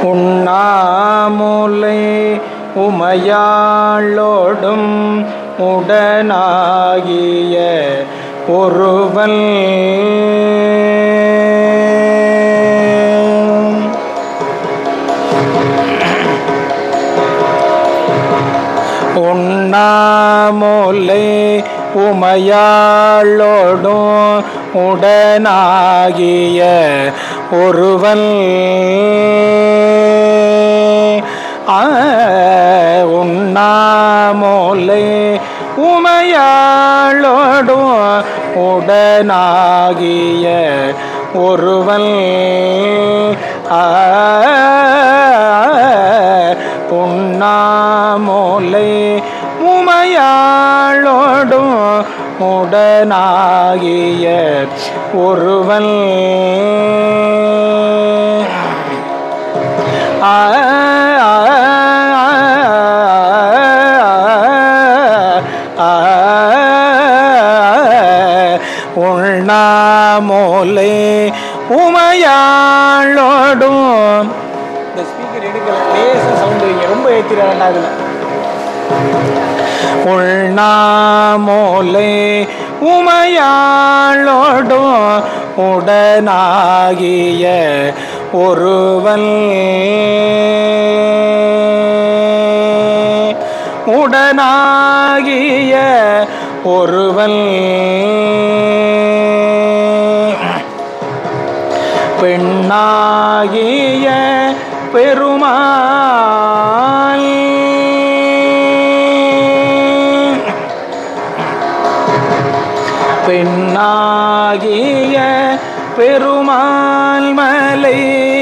உண்ணாமுலை உமையாளோடும் உடனாகிய ஒருவன் உண்ணாமுலை உமையாளோடும் உடனாகிய ஒருவன் ஆ, உண்ணாமுலை உமையாளோடும் உடனாகிய ஒருவன் ஆ, உண்ணாமுலை உமையாளோடும் உடனாகிய ஒருவன் ஆ, ஆ, ஆ, உண்ணாமோலை உமையாளோடும் இந்த ஸ்பீக்கர் எடுக்கல லேசாக சவுண்ட் வைங்க ரொம்ப ஏற்றிட வேண்டாம் அதில் உள்நாமோலை உமையாளோடும் உடனாகிய ஒருவன் உடனாகிய ஒருவன் பெண்ணாகிய பெருமாள் பெண்ணாகிய பெருமாள் மலை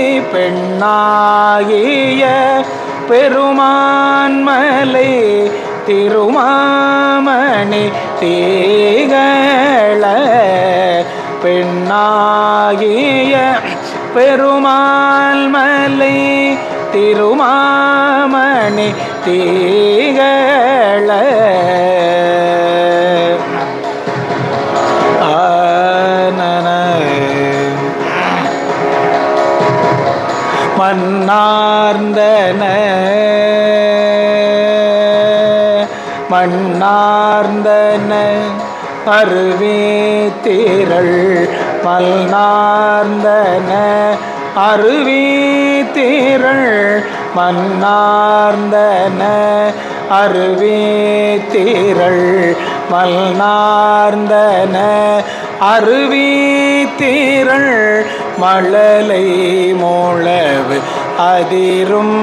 பெண்ணாகிய பெருமான் மலை திருமாமணி தீகள பெண்ணாகிய பெருமாள் மலை திருமாமணி தீகள ஆனன மன்னார்ந்தன மன்னார்ந்தன அருவே திரள் மல்நார்ந்தன அருவி திரள் மன்னார்ந்தன அருவி திரள் மல்நார்ந்தன அருவி திரள் மழலை மோளவு அதிரும்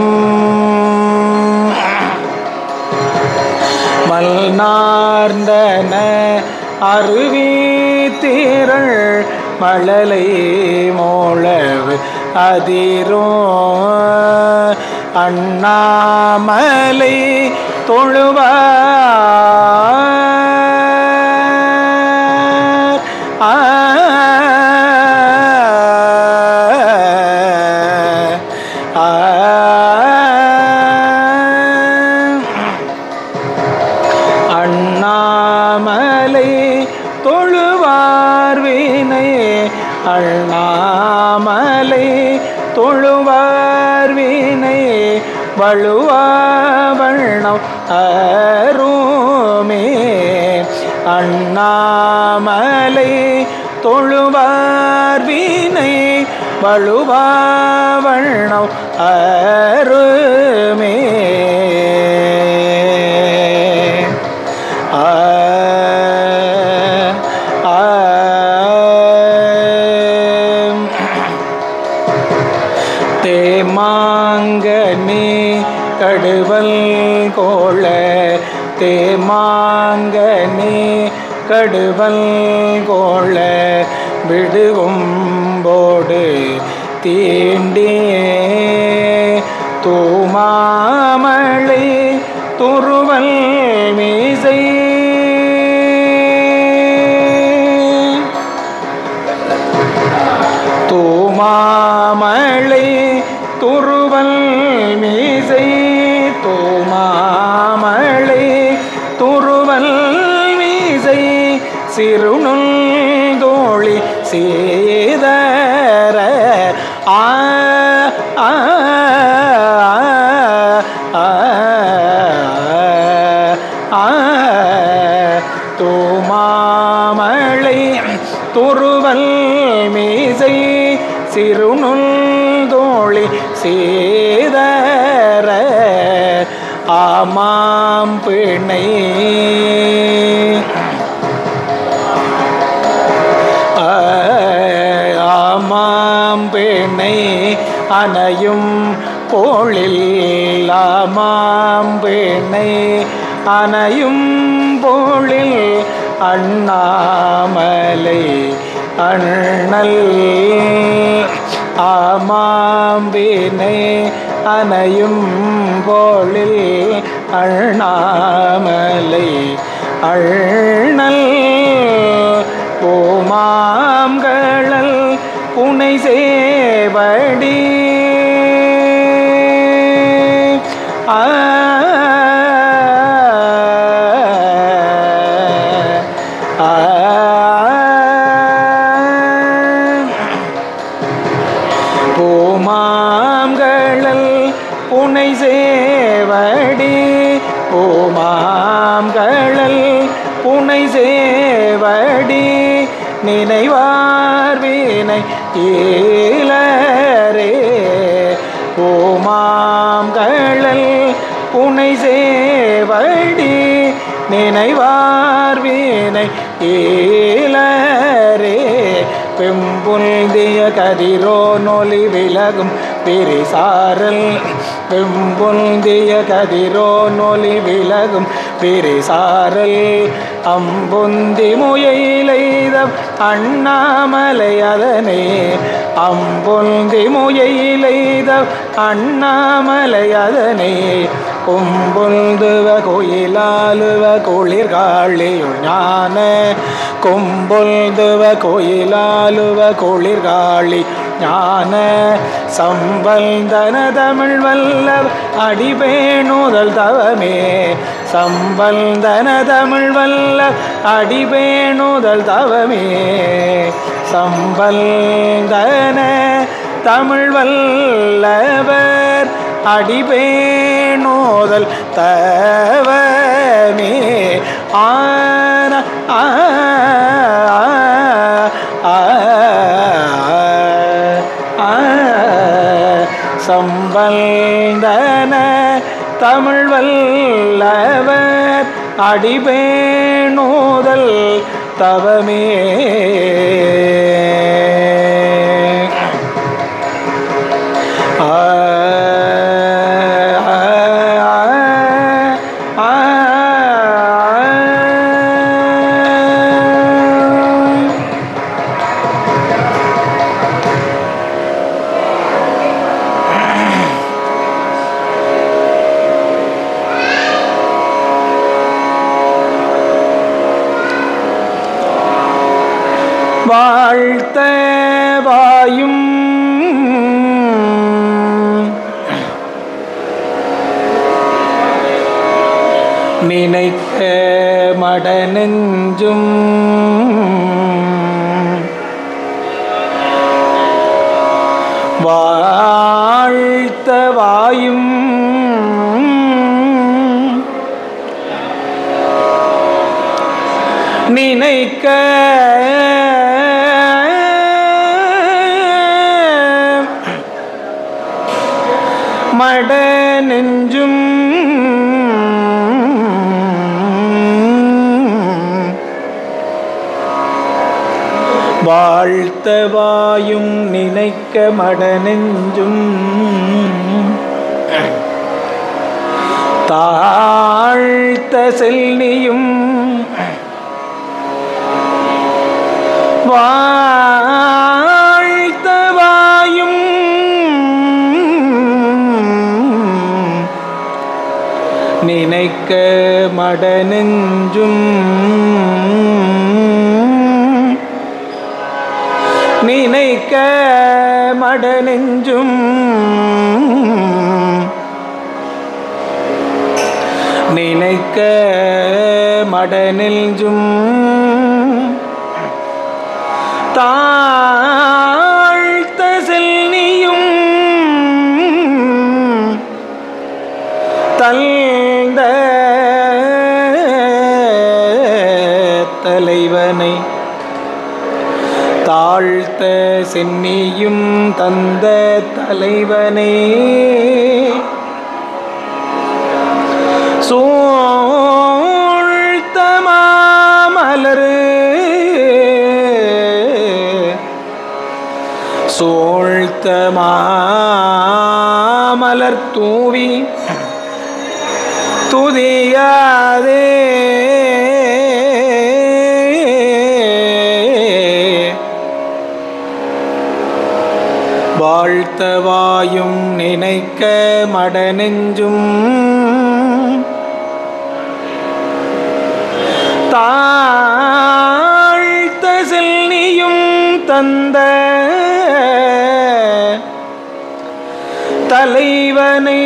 மல்நார்ந்தன அருவி திரள் மழலை மோளவு அதிரும் அண்ணாமலை தொழுவார் ஆ அண்ணாமலை தொழுவார் வினை அண்ணாமலை தொழுவார் வினை வழுவா வண்ணம் அருமே அண்ணாமலை தொழுவார் வினை வழுவா வண்ணம் அருமே ஆ ஆ தேமாங்கனி கடுவல் கோள தேமாங்கனி கடுவல் கோள விடுகும்போடு தீண்டியே தூமாமழை துருவல் மீசை தூமாமழை துருவல் மீசை தூமாமழை துருவல் மீசை சிறுநுள் தோழி சேதர ஆ ஆ, ஆ, ஆ, தூமாமழை துருவல் மீசை சிறுநுள் தோழி சேதர ஆமாம் பிணை ஆமாம் பெண்ணை அணையும் போழில் ஆமாம் பெண்ணை அணையும் போழில் அண்ணாமலை அண்ணல் ஆமாம் வீணை அணையும் போழில் அண்ணாமலை அண்ணல் பூமாம்களல் புனை சேவடி ஆ ஆ பூமாம்களல் புனை சேவடி பூமாம்களல் புனை சேவடி நினைவார் வீணை ஈலரே பூமாம்களல் புனை சேவடி நினைவார் வீணை ஈலரே பெம்புல்திய கதிரோ நொலி விலகும் பிரிசாரல் பெம்புல்திய கதிரோ நொலி விலகும் பிரிசாரல் அம்புந்தி முயைலைத அண்ணாமலை அதனே அம்புந்தி முயைலைத அண்ணாமலை அதனே கும்புல்துவ கோயிலாலுவ குளிர்காழியுள் ஞான கும்புல்துவ கோயிலாலுவ குளிர்காழி ஞான சம்பந்தன தமிழ் வல்லவ அடிபேணுதல் தவமே சம்பந்தன தமிழ் வல்ல அடிபேணுதல் தவமே சம்பந்தன தமிழ் வல்லவர் அடிபேணோதல் தவமே ஆன ஆ ஆ ஆ சம்பந்தன தமிழ் வல்லவர் அடிபேணோதல் தவமே ஆ ஆ ஆ வாழ்த்த வாயும் நினைக்க மடநெஞ்சும் வாழ்த்த வாயும் நினைக்க மட நெஞ்சும் வாழ்த்த வாயும் நினைக்க மட நெஞ்சும் தாழ்த்த செல்னியும் வாழ்த்த வாயும் நினைக்க மட நெஞ்சும் நினைக்க மட நெஞ்சும் நினைக்க மட நெஞ்சும் தாழ்த்த செல்னியும் சென்னியும் தந்த தலைவனே சூழ்த்த மாமலரு சூழ்த்த மாமலர் தூவி துதியாதே வாழ்த்தவாயும் நினைக்க மடநெஞ்சும் தாழ்த்த செல்னியும் தந்த தலைவனை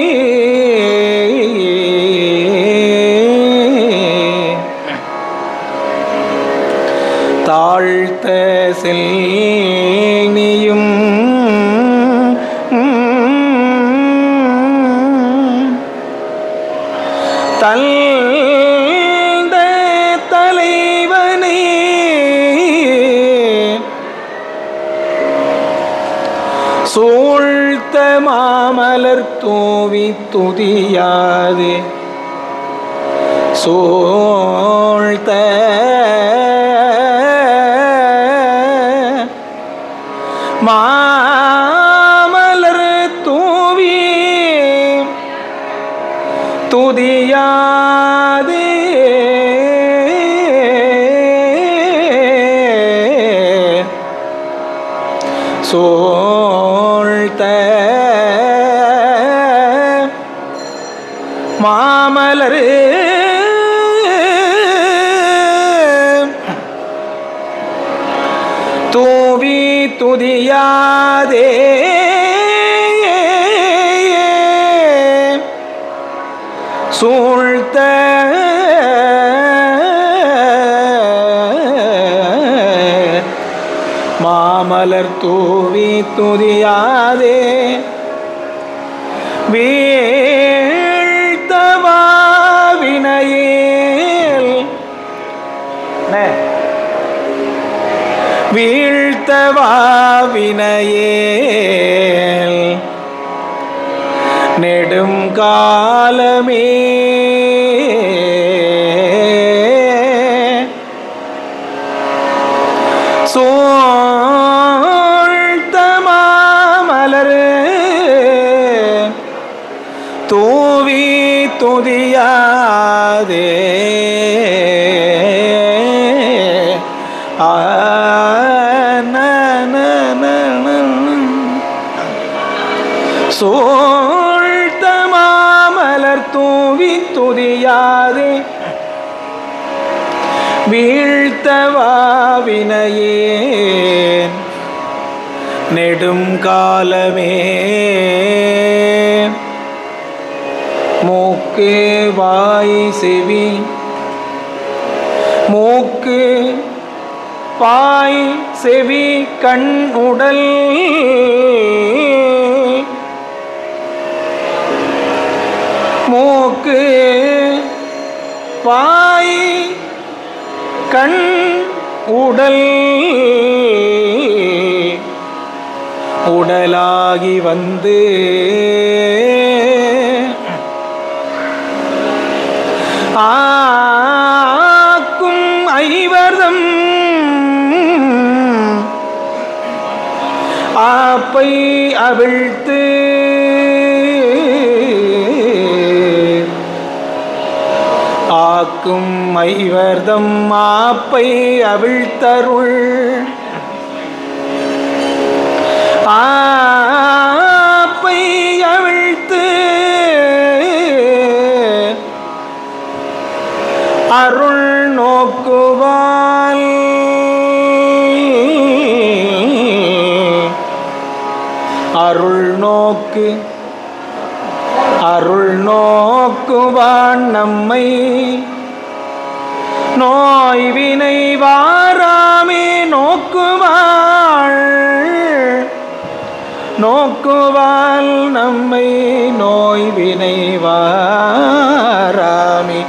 தாழ்த்த செல்னியும் தல்ந்த தலைவனே சூழ்த்த மாமலர் தூவி துதியாதே சூழ்த்த மாமலர் தூவி துதியாதே சோழ்த்த மாமலர் தூவி துதியாதே சூழ்த்த மாமலர் தூவி துதியாதே வீழ்த்தவாவினையேல் வீழ்த்தவாவினையேல் நெடும் காலமே சோழ்த்த மாமலர் தூவி துதியாதே ஆ, ந, ந, ந, ந, ந. சோழ்த்த மாமலர் தூவி துதியாதே வீழ்த்தவாவினையேன் நெடும் காலமே மூக்கு வாய் செவி மூக்கு பாய் செவி கண் உடல் மூக்கு பாய் கண் உடல் உடலாகி வந்து ஆக்கும் ஐவர்தம் ஆப்பை அவிழ்த்து ஆக்கும் ஐவர்தம் ஆப்பை அவிழ்த்தருள் ஆப்பை அவிழ்த்து அருள் நோக்குவால் அருள் நோக்கு அருள் நோக்குவான் நம்மை நோய்வினை வாராமே நோக்குவாள் நோக்குவாள் நம்மை நோய்வினை வாராமே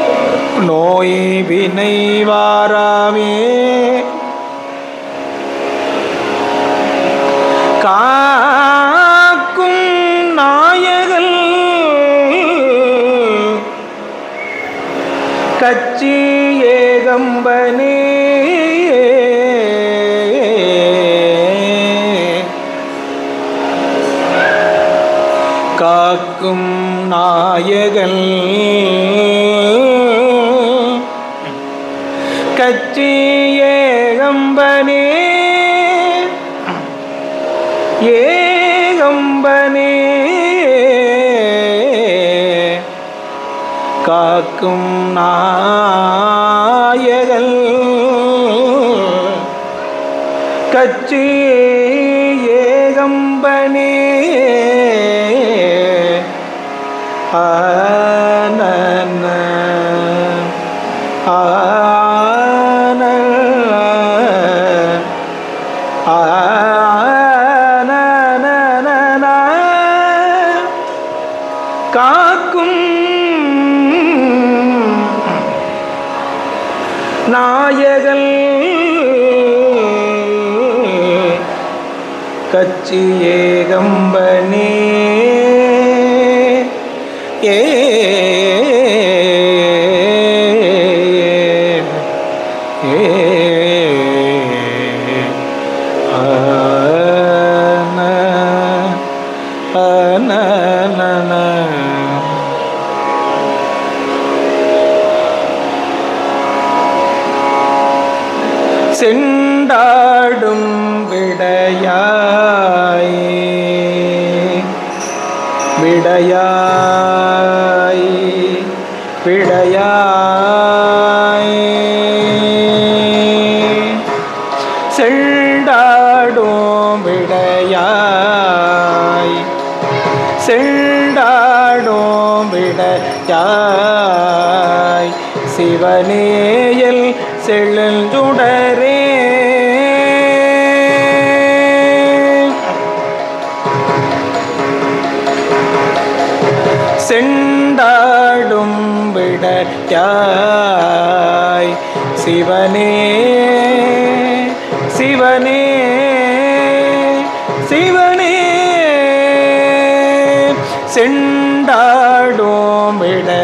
நோய் வினை வாராமே காக்கும் நாயகல் கச்சி ஏகம்பனே காக்கும் நாயகன் கச்சி ஏகம்பனே ஏகம்பனே காக்கும் நாயகன் கச்சி ஏகம்பனே ஆனன ஆன ஆனன காக்கும் நாயகன் கச்சி ஏகம்பனே ஏ செண்டாடும் விடையாய் விடையாய் விடையாய் செண்டாடும் விடையாய் செண்டாடும் விடையாய் சிவனேயல் செழுந்துடரே செண்டாடும் விடையாய் சிவனே சிவனே சிவனே செண்டாடும்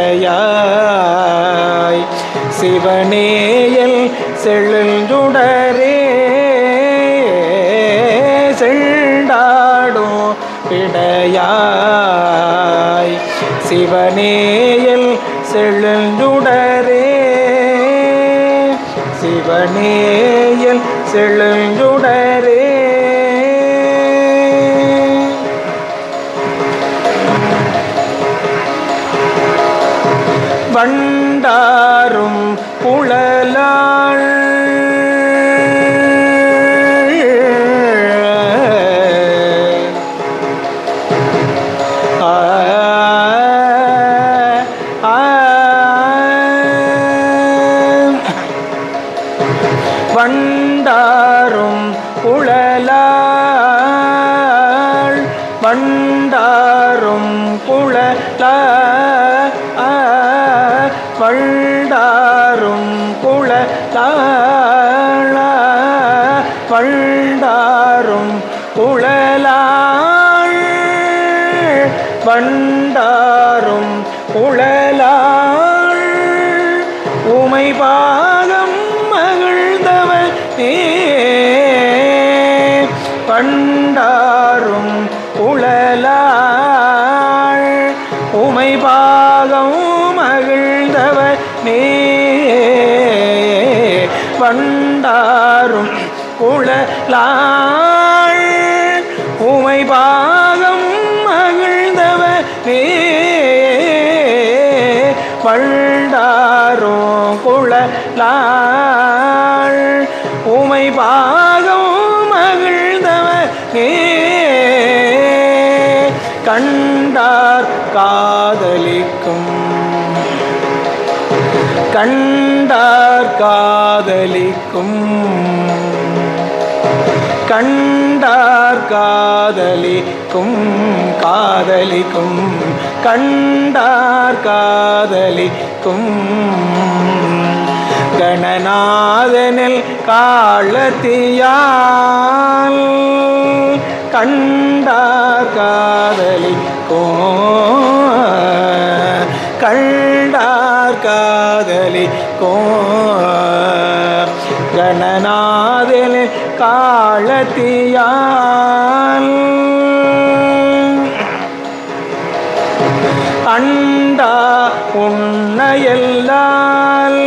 விடையாய் சிவனேயல் செழுந்துடரே செண்டாடும் விடையாய் சிவனேயல் செழுந்துடரே சிவனேயல் செழுந்துடரே வண்டாரும் புழலாள் ஆ, ஆ, வண்டாரும் புழலாள் வண்டாரும் புழல வண்டாரும் புழலாள வண்டாரும் புழலாள் வண்டாரும் புழலாள் உமை பாகம் மகிழ்ந்தவனே பண்டாரும் புழலாள் உமை பாகம் மகிழ்ந்தவனே பண்டாரும் புழலாள் உமை பாகம் மகிழ்ந்தவனே பண்டாரோ குழலாள் உமை பாகம் மகிழ்ந்தவனே கண்டார் காதலிக்கும் கண்டார் காதலிக்கும் கண்டார் காதலிக்கும் காதலிக்கும் கண்டார் காதலிக்கும் கணநாதனில் காலத்தியால் கண்டார் காதலிக்கும் கண்டார் காதலிக்கும் கணநாதலே காலத்தியால் அண்டா உன்னையெல்லால்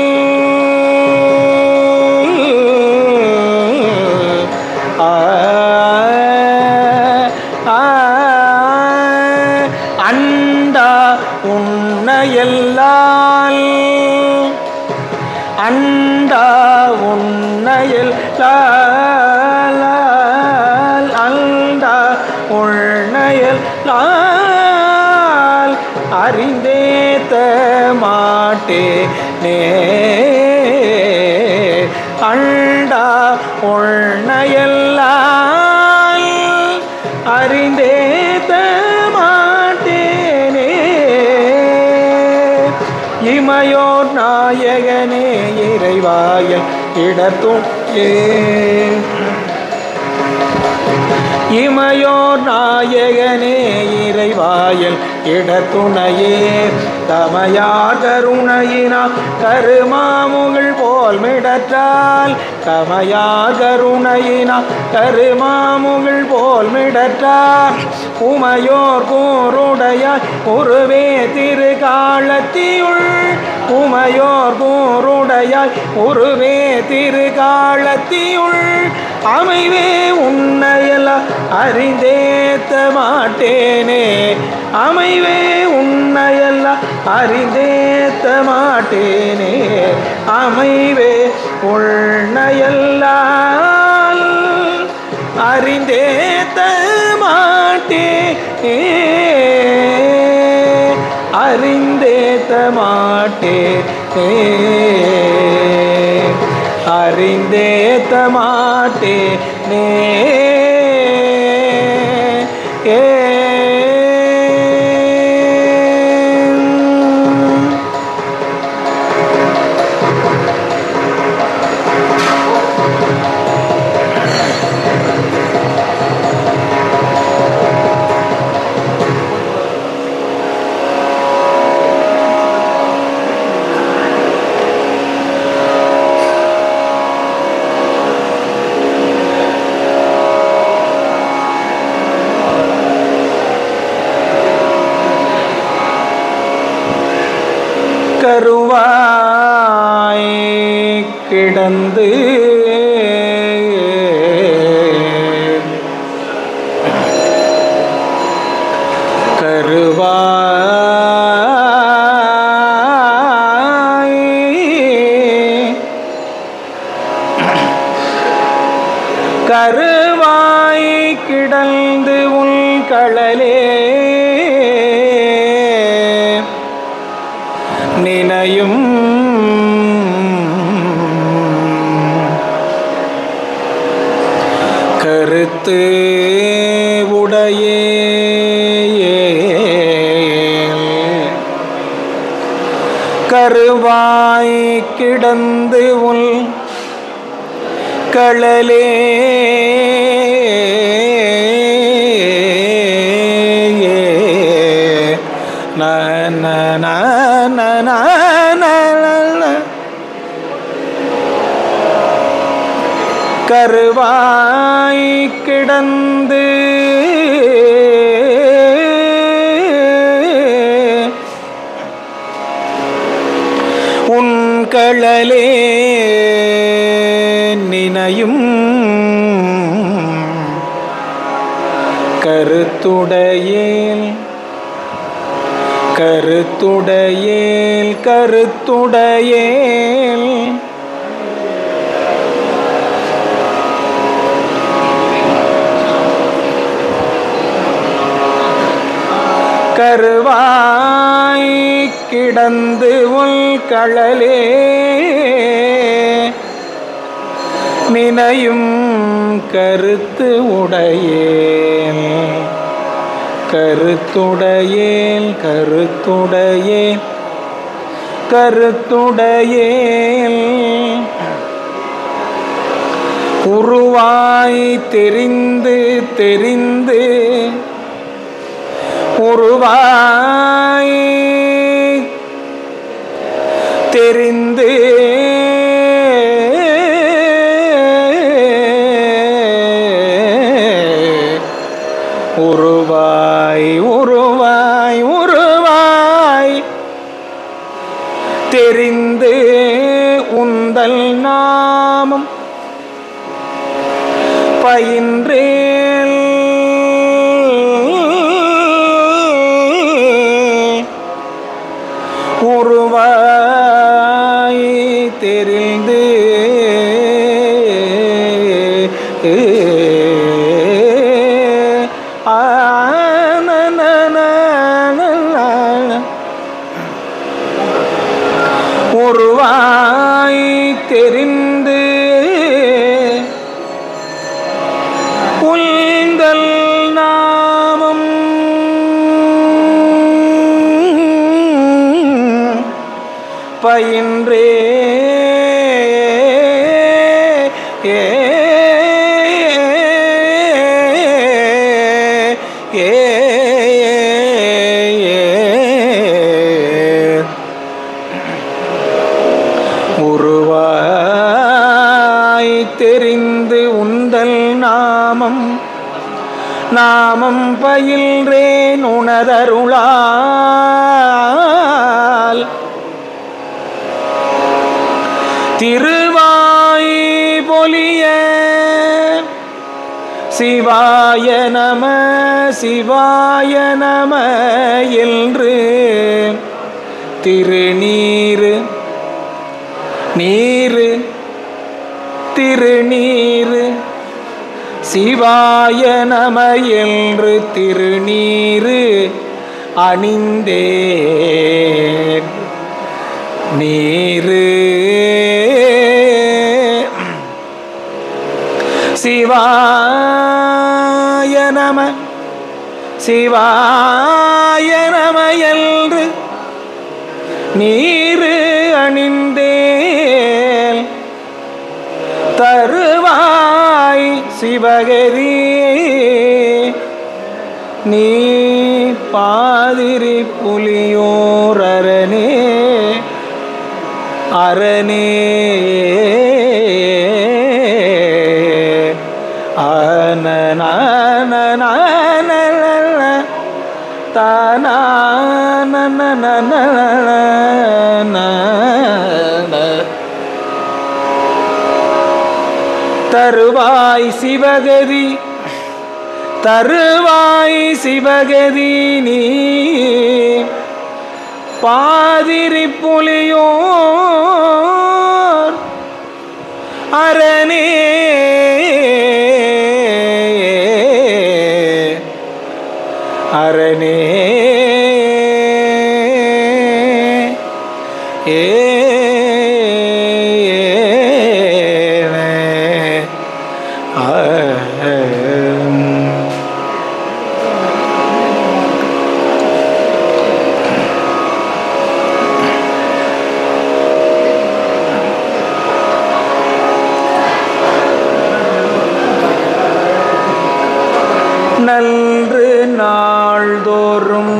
ஆ, ஆ, அண்டா உன்னையெல்லால் அண்டா உன்னையில் அண்டா உன்னையில் அறிந்தேத்த மாட்டேனே அண்டா உன்னையெல்லாம் அறிந்தேத்த மாட்டேனே இமையோர் நாயகனே இறைவாயல் இடத்தும் இமையோர் நாயகனே இறைவாயல் இடத்துணையே தமையார் கருணையினால் கருமாமுகள் போல் மிடற்றால் தமையார் கருணையினால் கருமாமுகள் போல் மிடற்றார் உமையோர் கூருடையாய் ஒருவே திரு காலத்தியுள் உமையோர் கூருடையாய் ஒருவே திரு காலத்தியுள் அமைவே உன்னையெல்லாம் அறிந்தேத்த மாட்டேனே அமைவே உன்னையெல்லாம் அறிந்தேத்த மாட்டேனே அமைவே உன்னையெல்லாம் அறிந்தேத்த மாட்டேனே அறிந்தேத்த மாட்டேனே அறிந்தேத்த மாட்டேனே ஏ கருவாய் கிடந்து கருவாய் கருவாய் கிடந்து உள் களலே நினையும் கருத்து உடையே கருவாய் கிடந்து உள் களலே ந ந ந ந ந ந ந. கருவாய் கிடந்து உன் களலே நினையும் கருத்துடையேல் கருத்துடையேல் கருத்துடையேல் கருவாய் கிடந்து உள் களலே நினையும் கருத்து உடையேன் கருத்துடையேன் கருத்துடையேன் கருத்துடையேன் உருவாய் தெரிந்து தெரிந்து உருவாய் தெரிந்து உருவாய் உருவாய் உருவாய் தெரிந்து உந்தல் நாமம் பயின்றேல் உருவாய் தெரிந்து ஆனனனனனன. உருவாய் தெரிந்து உங்கள் நாமம் பயின்றே ஏ ஏ உருவாய் தெரிந்து உந்தல் நாமம் நாமம் பயில்றேன் உணதருளால் திருவாய் பொலிய சிவாய நம சிவாய நம என்று திருநீரு நீரு திருநீரு சிவாய நம என்று திருநீரு அணிந்தே நீரு சிவாய நம சிவாய நம என்று நீரு அணிந்தேல் தருவாய் சிவகரி நீ பாதிரி புலியோரனே அரணே ஆன தருவாய் சிவகதி தருவாய் சிவகதி நீ பாதிரி புலியோர் அரணே அரணே ஏ நன்று நாள்தோறும்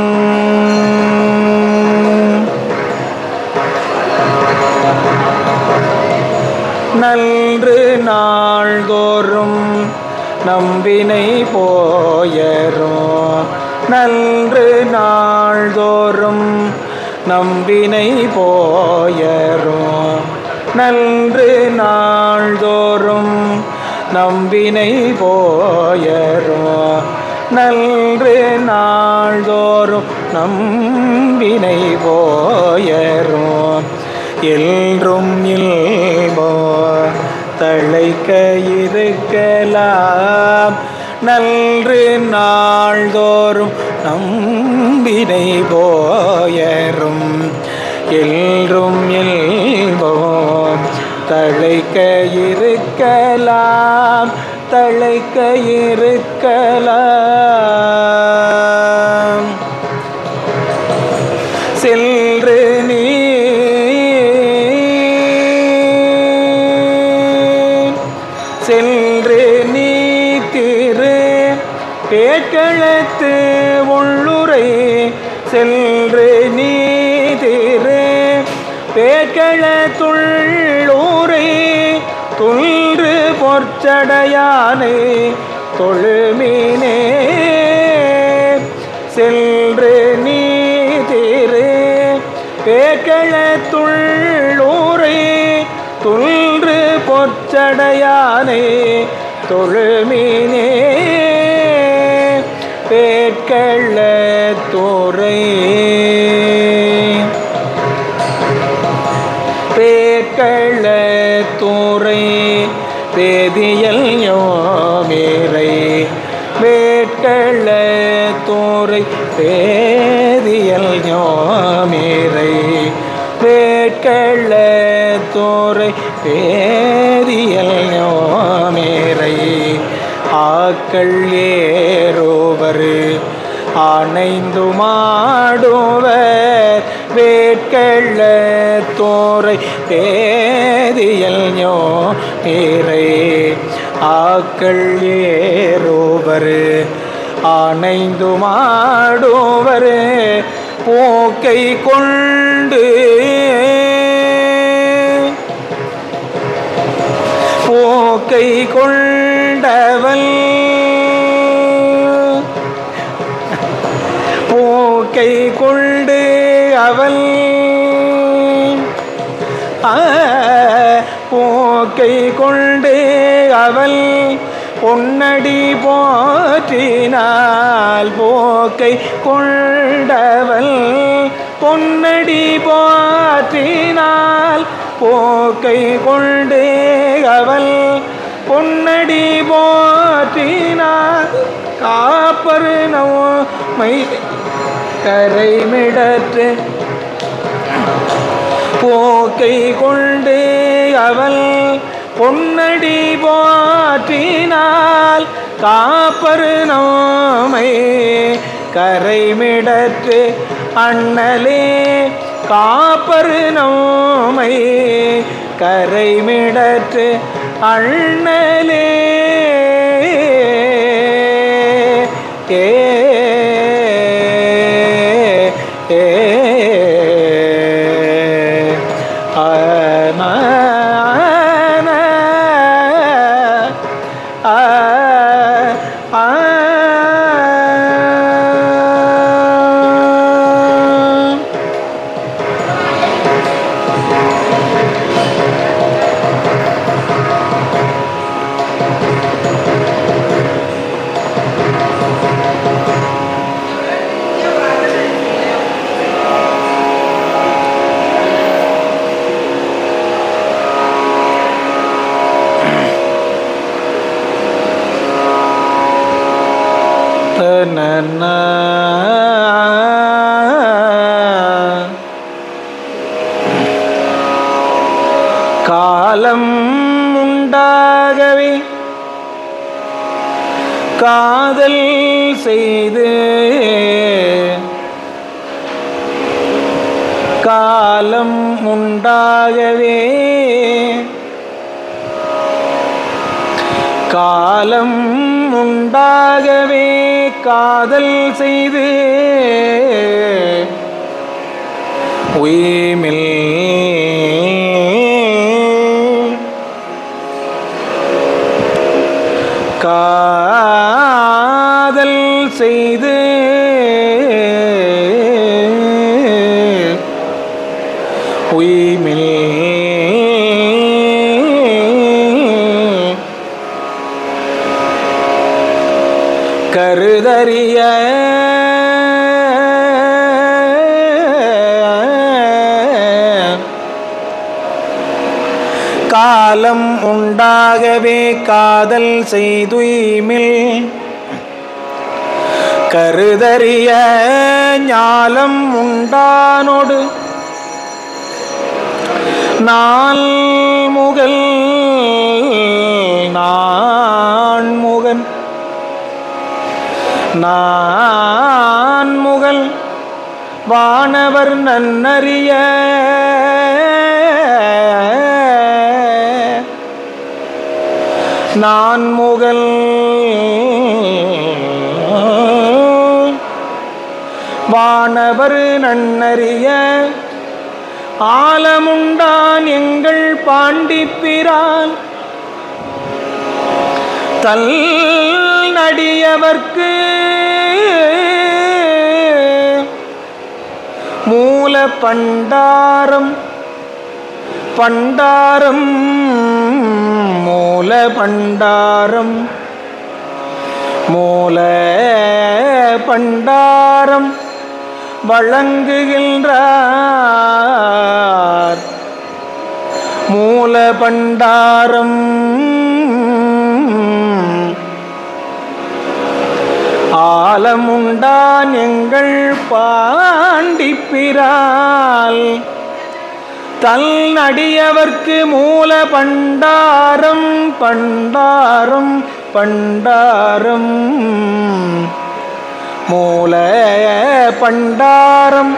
நன்று நாள்தோறும் நம்பினை போயரும் நன்று நாள்தோறும் நம்பினை போயரும் நன்று நாள்தோறும் நம்பினை போயரும் நன்று நாள்தோறும் நம்பினை போயரும் எல்றும் இல்போ தழைக்க இருக்கலாம் நன்று நாள்தோறும் நம்பினை போயரும் எல்றும் இல்போம் தழைக்க இருக்கலாம் தழைக்க இருக்கலாம் சென்று நீ பேக்களத்து உள்ளுரை சென்று நீதிரு பேக்களத்துள்ளூரை துன்று பொற்சடையானை தொழுமீனே சென்று நீதிரு பேக்களத்துள்ளூரை துன்று பொற்சடையானை தொழுமீனே பேட்கள துறை பேட்கள துறை வேதியல் யோமேரை வேட்கள துறை வேதியல் யோமேரை வேட்கள துறை வேதியல் யோமேரை ஆக்கள் ஏறுவர் ஆனைந்து மாடுவர் வேட்கள தோரை பேதியல் ஞோ பேரை ஆக்கள் ஏறுவர் ஆனைந்து மாடுவர் போக்கை கொண்டு போக்கை கொண்டவள் போக்கை கொண்டு அவள் ஆ, போக்கை கொண்டு அவள் பொன்னடி போற்றினாள் போக்கை கொண்டவள் பொன்னடி போற்றினாள் போக்கை கொண்டு அவள் பொன்னடி போற்றினாள் காப்பரு நோமை கரைமிடற்று போக்கை கொண்டு அவள் பொன்னடி போற்றினாள் காப்பரு நோமை கரைமிடற்று அண்ணலே காப்பரு நோமை கரைமிடற்று அண்ணலே ஏ ஏ ஆன ஆ ஆ தனன காலம் உண்டாகவே காதல் செய்து காலம் உண்டாகவே காலம் உண்டாகவே காதல் செய்து உயிமில் காதல் செய்து உயிமில் கருதறிய காலம் உண்டாகவே காதல் செய்துய்மில் கருதறிய ஞாலம் உண்டானொடு நாள் முகல் நான் முகன் நான் முகல் வானவர் நன்னறிய நான் முகல் வானவர் நன்னறிய ஆலமுண்டான் எங்கள் பாண்டிப்பிரான் தல் நடியவர்க்கு மூல பண்டாரம் பண்டாரம் மூல பண்டாரம் மூல பண்டாரம் வழங்குகின்றார் மூல பண்டாரம் ஆலமுண்டான் எங்கள் பாண்டிப்பிரால் தல் நடியவர்க்கு மூல பண்டாரம் பண்டாரம் பண்டாரம் மூல பண்டாரம்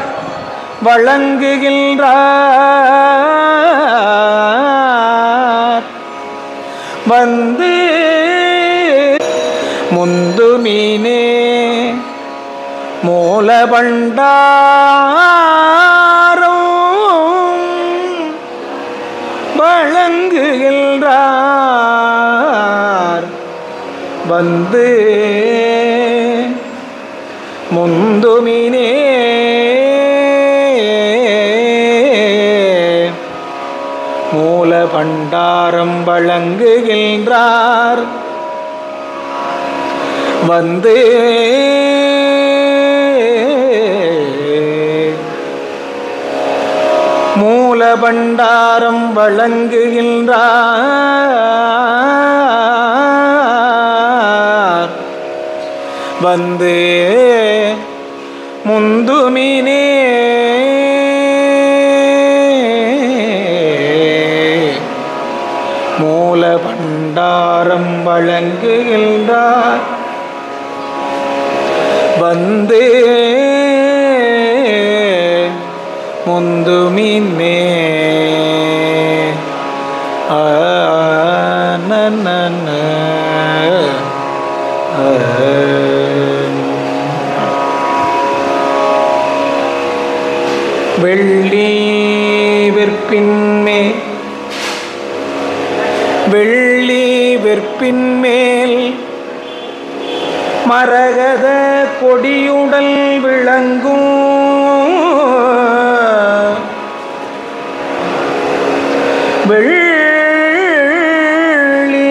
வழங்குகின்றார் வந்து முந்து மீனே மூல பண்டாரம் வழங்குகின்றார் வந்து முந்துமினே மூல பண்டாரம் வழங்குகின்றார் வந்து மூல பண்டாரம் வழங்குகின்றார் வந்து முந்துமினே மூல பண்டாரம் வழங்குகின்றார் வந்து முந்துமின்னே ஆ நன்ன வெள்ளி விற்பின்மே வெள்ளி விற்பின்மேல் மரகத கொடியுடல் விளங்கும் வெள்ளி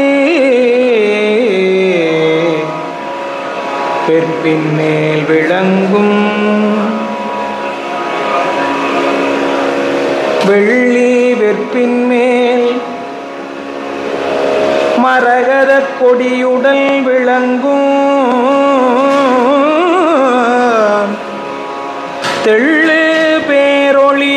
பெற்பின் மேல் விளங்கும் வெள்ளி வெற்பின் மேல் மரகத கொடியுடல் விளங்கும் தெள்ளு பேரொளி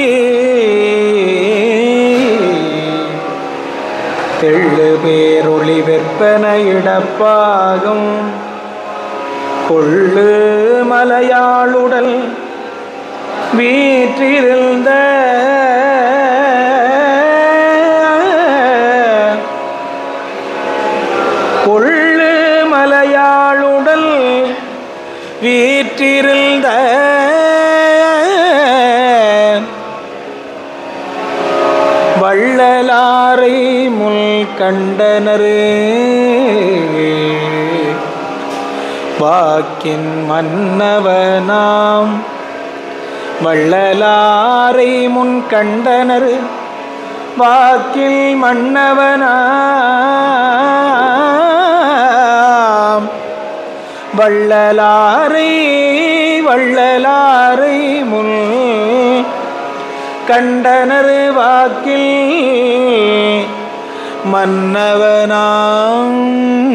தெள்ளு பேரொளி வெப்பன இடப்பாகும் கொள்ளு மலையாளுடல் வீற்றிருந்த கொள்ளு மலையாளுடல் வீற்றிருந்த வள்ளலாரை முள் கண்டனரு வாக்கின் மன்னவனாம் வள்ளலாரை முன் கண்டனர் வாக்கில் மன்னவனாம் வள்ளலாரை வள்ளலாரை முன் கண்டனர் வாக்கில் மன்னவனாம்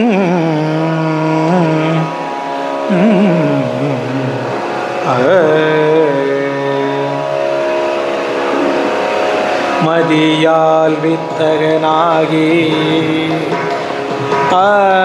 மதியால் வித்தகனாகி ஆ,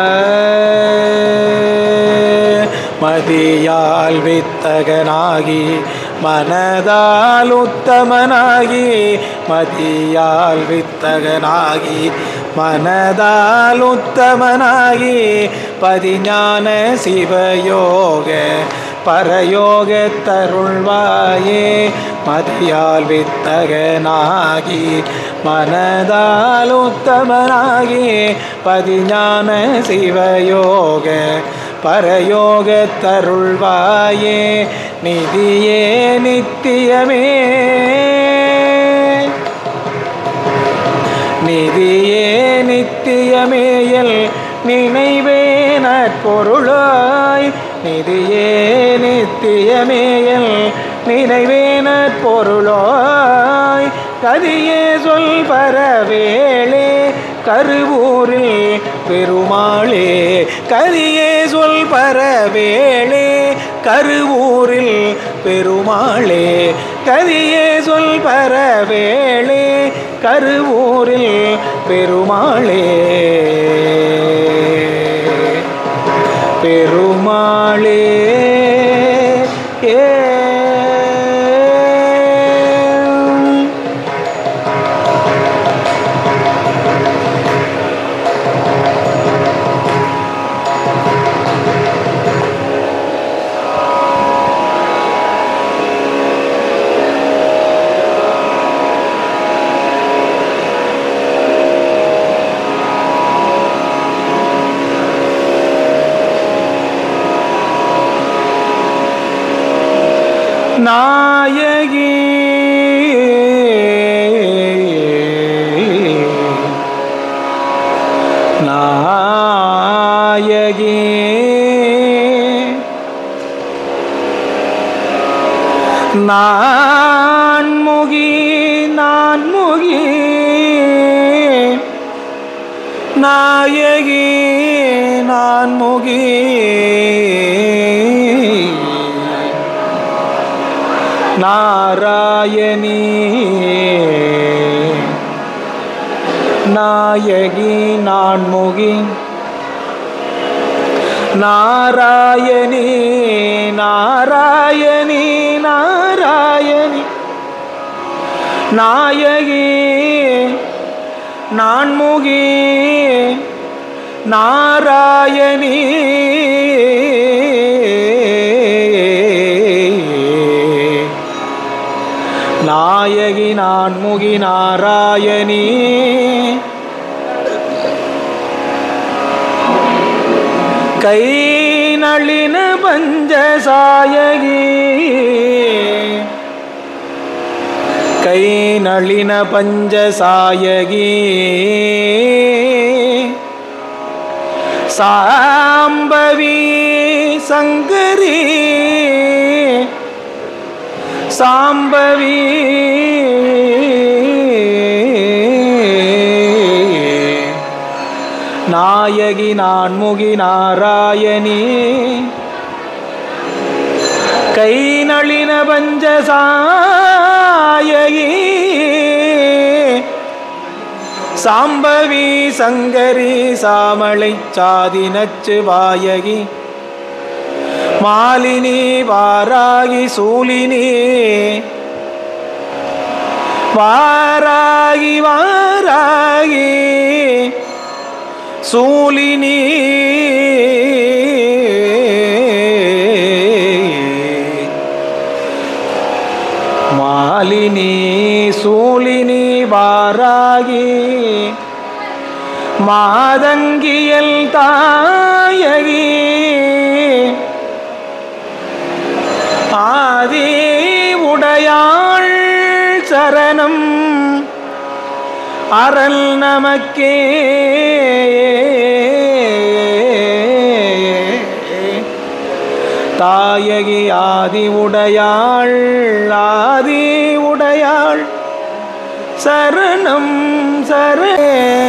மதியால் வித்தகனாகி மனதால் உத்தமனாகி மதியால் வித்தகனாகி மனதால் உத்தமனாகி பதிஞான சிவயோக பரயோக தருள்வாயே மதியால் வித்தகனாகி மனதால் உத்தமனாகி பதிஞான சிவயோக பரயோக தருள்வாயே நிதியே நித்தியமே நிதியே நித்தியமேயல் நினைவே நற்பொருளாய் நிதியே நித்தியமேயல் நினைவே நற்பொருளாய் கதியே சொல் பரவேளே கருவூரில் பெருமாளே கதியே சொல் பரவேளே கருவூரில் பெருமாளே கதியே சொல் பரவேளே கருவூரில் பெருமாளே பெருமாளே ஏ நாயகி நாயகி நான்முகி நான்முகி நாயகி நான்முகி நாராயணி நாயகி நான்முகி நாராயணி நாராயணி நாராயணி நாயகி நான்முகி நாராயணி நாயகி நான்முகி நாராயணி கை நளின பஞ்சசாயகி கை நளின பஞ்சசாயகி சாம்பவி சங்கரி சாம்பவி நாயகி நான்முகி நாராயணி கை நளின பஞ்சசாயகி சாம்பவி சங்கரி சாமளை சாதி நச்சு வாயகி மாலினி வாராகி சூலினி வாராகி வாராகி சூலினி மாலினி சூலினி வாராகி மாதங்கியல் தாயகி ஆதி உடையாள் சரணம் அரண் நமக்கே தாயகி ஆதி உடையாள் ஆதி உடையாள் சரணம் சரே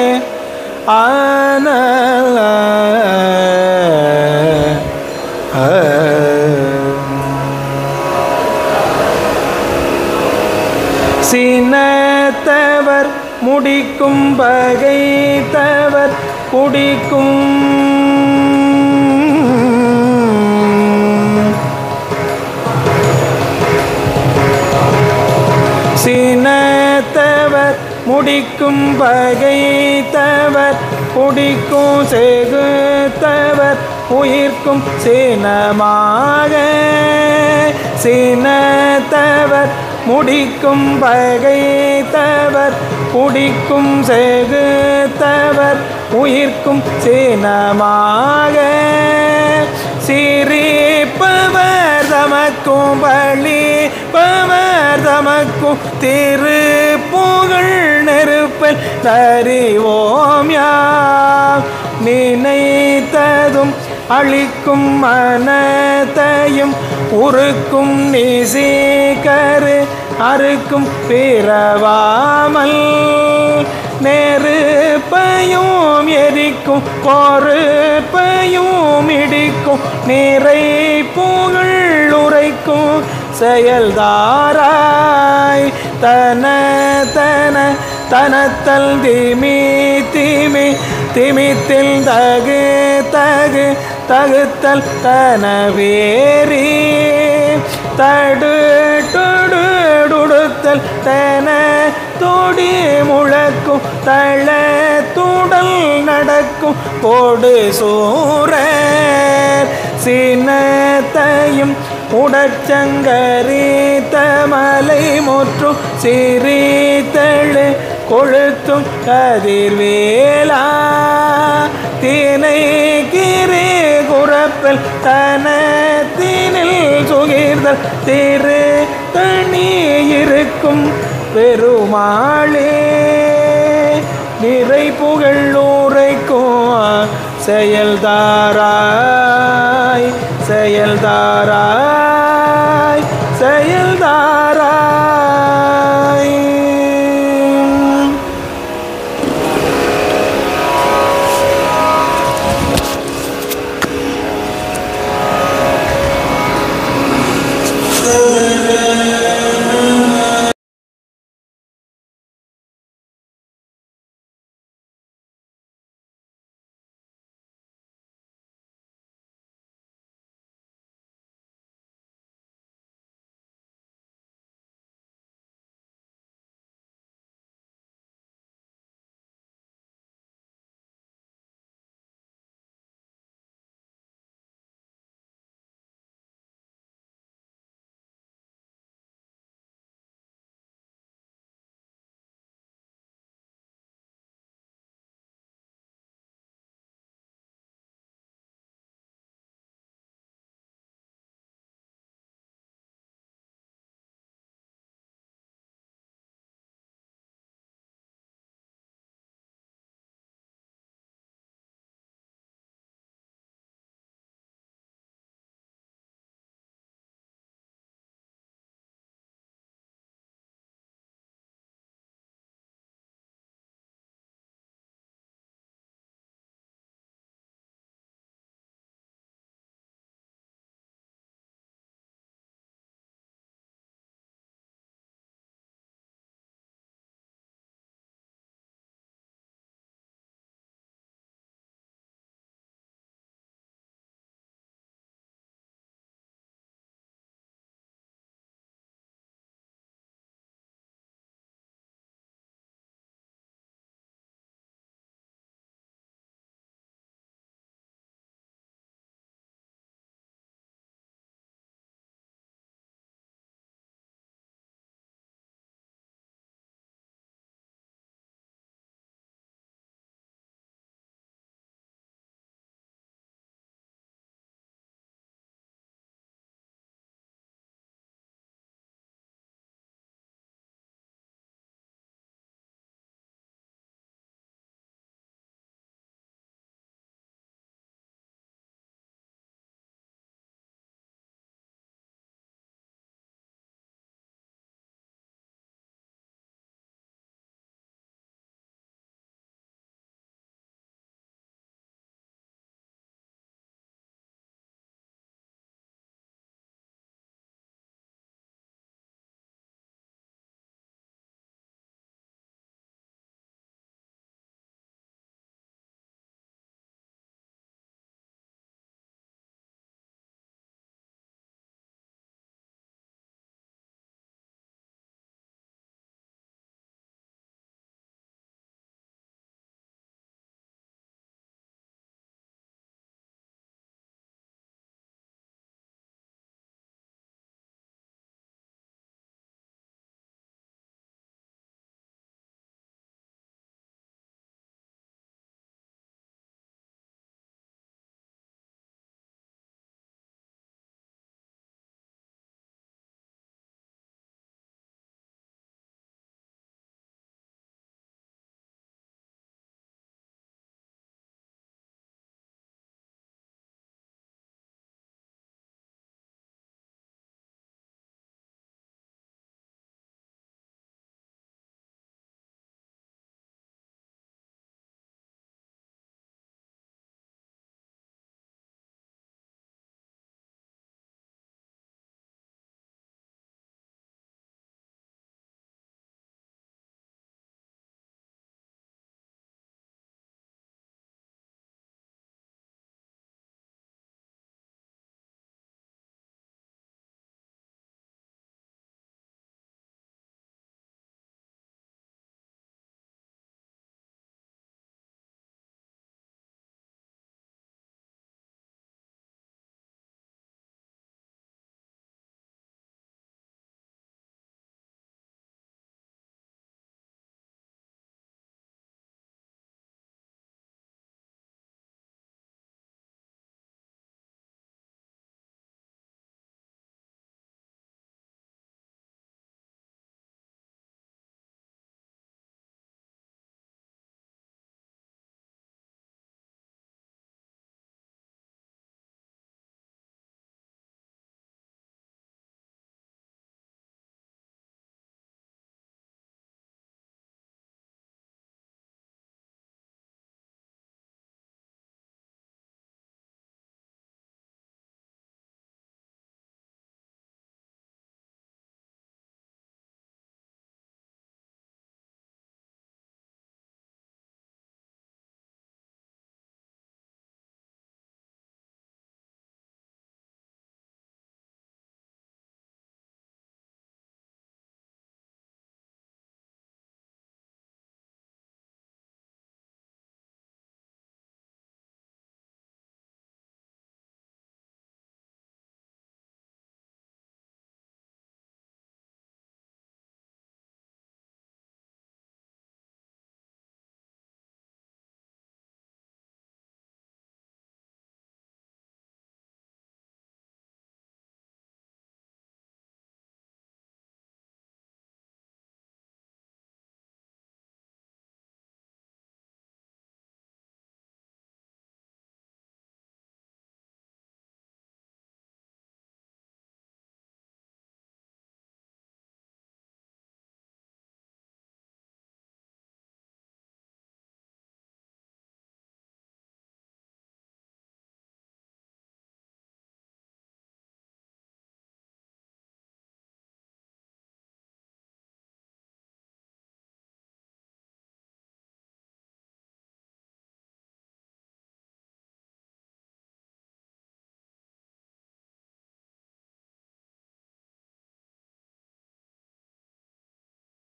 ஆன சினத்தவர் முடிக்கும் பகைத்தவர் குடிக்கும் சினத்தவர் முடிக்கும் பகைத்தவர் குடிக்கும் செகுத்தவர் உயிர்க்கும் சீனமாக சீனத்தவர் முடிக்கும் பகைத்தவர் குடிக்கும் செகுத்தவர் உயிர்க்கும் சீனமாக சிரிப்பவர் தமக்கும் பள்ளி பவர் தமக்கும் திரு புகழ் நெருப்பல் தறிவோம் யாம் நினைத்ததும் அழிக்கும் மனத்தையும் உருக்கும் நிசீகரு அறுக்கும் பிறவாமல் நெருப்பையும் எரிக்கும் பொறுப்பையும் இடிக்கும் நிறை புகழ் உரைக்கும் செயல்தாராய் தன தன தனத்தல் திமி திமி திமித்தில் தகு தகு தகுத்தல் தனவேரி தடு டுடுத்தல் தன தொடி முழக்கும் தள துடல் நடக்கும் கொடு சூரர் சினத்தையும் உடச்சங்கரித்த மலை முற்றும் சிரித்தழு கொழுத்தும் கதிர்வேலா தினை கிரி குறப்பல் தனத்தினில் சுகிர்தல் திரு தனி இருக்கும் பெருமாளே நிறை புகழ் உரைக்கும் செயல்தாராய் செயல்தாராய்